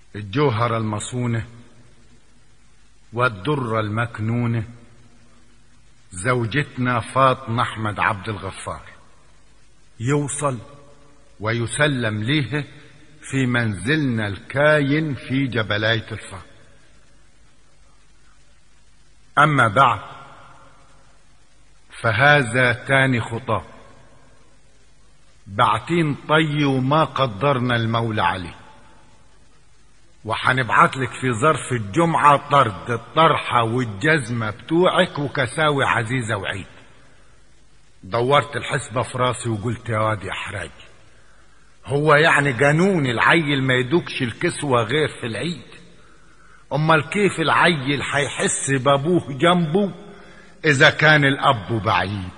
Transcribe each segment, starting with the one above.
الجوهرة المصونة والدرة المكنونة زوجتنا فاطمة أحمد عبد الغفار يوصل ويسلم ليه في منزلنا الكاين في جبلاية الفار أما بعد فهذا تاني خطاه بعتين طي وما قدرنا المولى عليه وحنبعت لك في ظرف الجمعة طرد الطرحة والجزمة بتوعك وكساوي عزيزة وعيد دورت الحسبة في راسي وقلت يا واد يا حراج هو يعني جنون العيل ما يدوكش الكسوة غير في العيد امال كيف العيل هيحس بابوه جنبه اذا كان الاب بعيد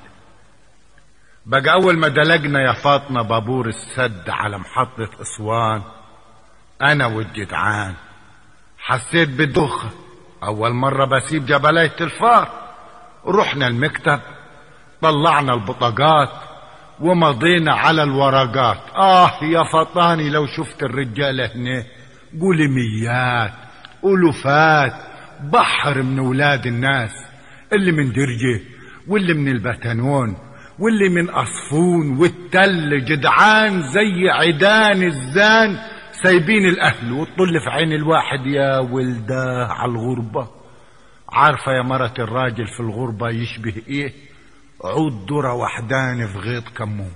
بقى اول ما دلجنا يا فاطمة بابور السد على محطة اسوان انا والجدعان حسيت بالدوخة اول مرة بسيب جبلية الفار رحنا المكتب طلعنا البطاقات ومضينا على الورقات اه يا فطاني لو شفت الرجالة هنا قولي ميات ألوفات بحر من ولاد الناس اللي من درجة واللي من البتنون واللي من أصفون والتل جدعان زي عيدان الزان سايبين الأهل والطل في عين الواحد يا ولده على الغربة عارفة يا مرة الراجل في الغربة يشبه ايه عود ذرة وحدان في غيط كمون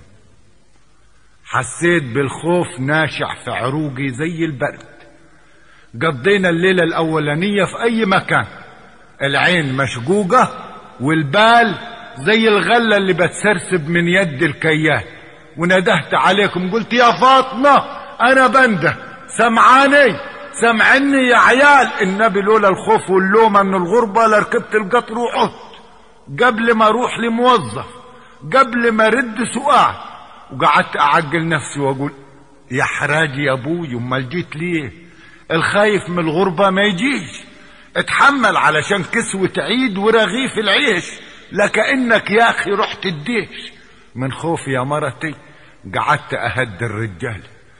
حسيت بالخوف ناشع في عروقي زي البرد قضينا الليلة الأولانية في أي مكان العين مشقوقة والبال زي الغلة اللي بتسرسب من يد الكيال وندهت عليكم قلت يا فاطمة أنا بنده سمعاني سمعني يا عيال النبي لولا الخوف واللومة من الغربة لركبت القطر وعدت قبل ما اروح لموظف قبل ما رد سؤال وقعدت اعقل نفسي واقول يا حراجي يا ابوي امال جيت ليه الخايف من الغربة ما يجيش اتحمل علشان كسوة عيد ورغيف العيش لكأنك يا اخي رحت الديش من خوفي يا مرتي قعدت اهد الرجال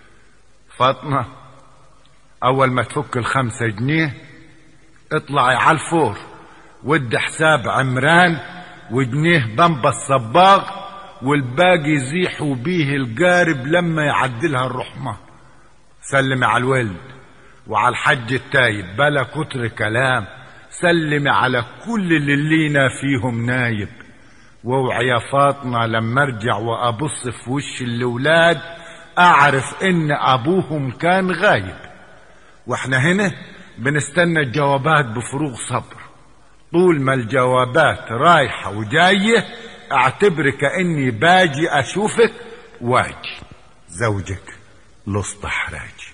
فاطمة اول ما تفك الخمسة جنيه اطلعي على الفور ود حساب عمران وجنيه بمبا الصباغ والباقي يزيحوا بيه القارب لما يعدلها الرحمة سلمي على الولد وعلى الحج التايب بلا كتر كلام سلمي على كل اللي لينا فيهم نايب واوعي يا فاطمة لما ارجع وابص في وش الاولاد اعرف ان ابوهم كان غايب واحنا هنا بنستنى الجوابات بفروغ صبر طول ما الجوابات رايحة وجاية اعتبر كأني باجي اشوفك واجي زوجك لصط حراجي